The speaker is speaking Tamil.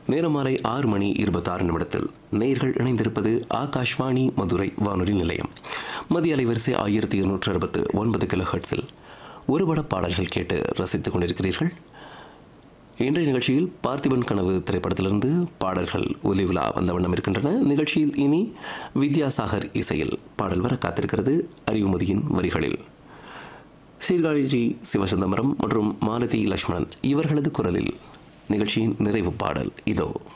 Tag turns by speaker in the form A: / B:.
A: நேரம் மாலை ஆறு மணி இருபத்தாறு நிமிடத்தில் நேர்கள் இணைந்திருப்பது ஆகாஷ்வாணி மதுரை வானொலி நிலையம் மதிய அலைவரிசை ஆயிரத்தி இருநூற்று அறுபத்து ஒன்பது கிலோ ஹெர்ட்ஸில் ஒருபட பாடல்கள் கேட்டு ரசித்துக் கொண்டிருக்கிறீர்கள் இன்றைய நிகழ்ச்சியில் பார்த்திபன் கனவு திரைப்படத்திலிருந்து பாடல்கள் ஒலி விழா வந்த வண்ணம் இருக்கின்றன நிகழ்ச்சியில் இனி வித்யாசாகர் இசையில் பாடல் வர காத்திருக்கிறது அறிவுமதியின் வரிகளில் சீர்காழிஜி சிவசிதம்பரம் மற்றும் மாலதி லட்சுமணன் இவர்களது குரலில் நிகழ்ச்சியின் நிறைவு பாடல் இதோ